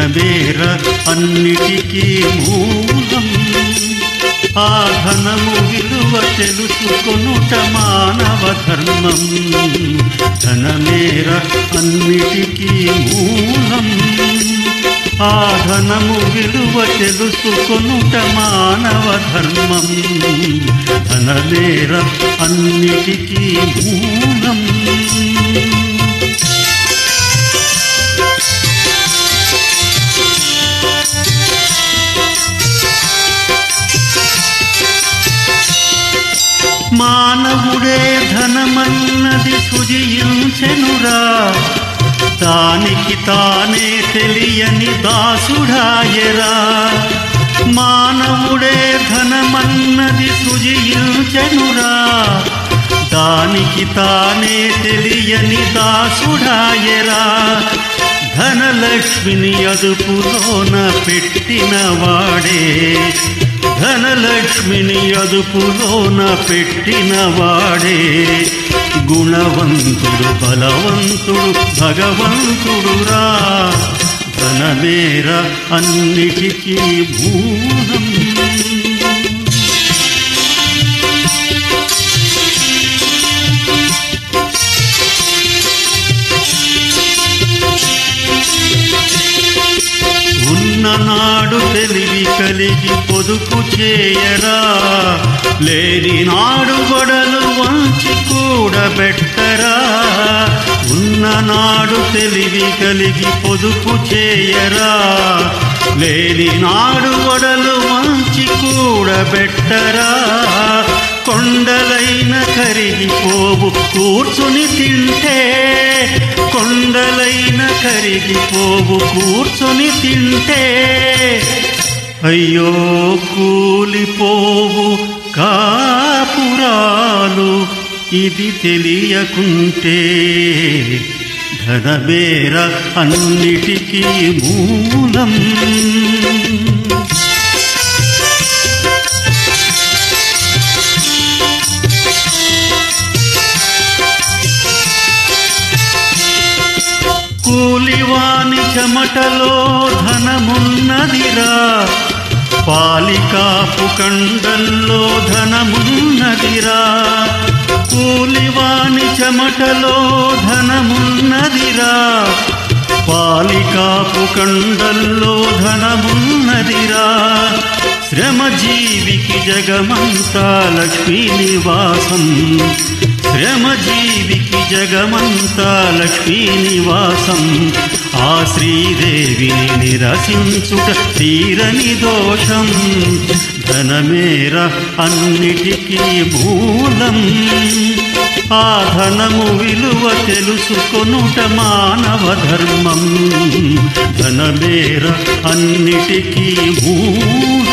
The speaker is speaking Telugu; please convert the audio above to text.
ధనమేర అన్నిటికీ మూలం ఆ ధనము విలువ తెలుసుకొనుట మానవ ధర్మం ధనమేర అన్నిటికీ మూలం ఆ ధనము విలువ తెలుసుకొనుట మానవ ధర్మం ధనమేర అన్నిటికీ మూలం మానవుడే ధనమన్నది సుజించెనురా దానికి తానే తెలియని దాసుడాయరా మానవుడే ధనమన్నది సుజించెనురా దానికి తానే తెలియని దాసుడాయరా ధనలక్ష్మిని అదుపులోన పెట్టిన వాడే ధనలక్ష్మిని అదుపులోన పెట్టిన వాడే గుణవంతుడు బలవంతుడు భగవంతుడురా ధనమేర అన్నిటికీ మూలం ఉన్ననాడు తెలివి కలిగి పొదుపు చేయరా లేని నాడు గొడలు వంచి కూడబెట్టరా ఉన్ననాడు తెలివి కలిగి పొదుపు చేయరా లేని నాడు గొడలు వంచి కూడబెట్టరా కొండలైన కరిగిపోవు కూర్చుని తింటే కొండలైన కరిగిపోవు కూర్చుని తింటే అయ్యో కూలిపోవు కాపురాలు ఇది తెలియకుంటే ధనమేర అన్నిటికీ మూలం కూలివాని చెమటలో ధనమున్నదిరా పాలికాపు కండల్లో ధనమున్నదిరా కూలివాని చెమటలో ధనమున్నదిరా పాలికాపు కండల్లో ధనమున్నదిరా శ్రమజీవికి జగమంతా లక్ష్మీ నివాసం శ్రమజీవికి జగమంతా లక్ష్మీ నివాసం ఆ శ్రీదేవిని నిరసించుట తీరని దోషం ధనమేర అన్నిటికీ మూలం ఆ ధనము విలువ తెలుసుకొనుట మానవ ధర్మం ధనమేర అన్నిటికీ మూలం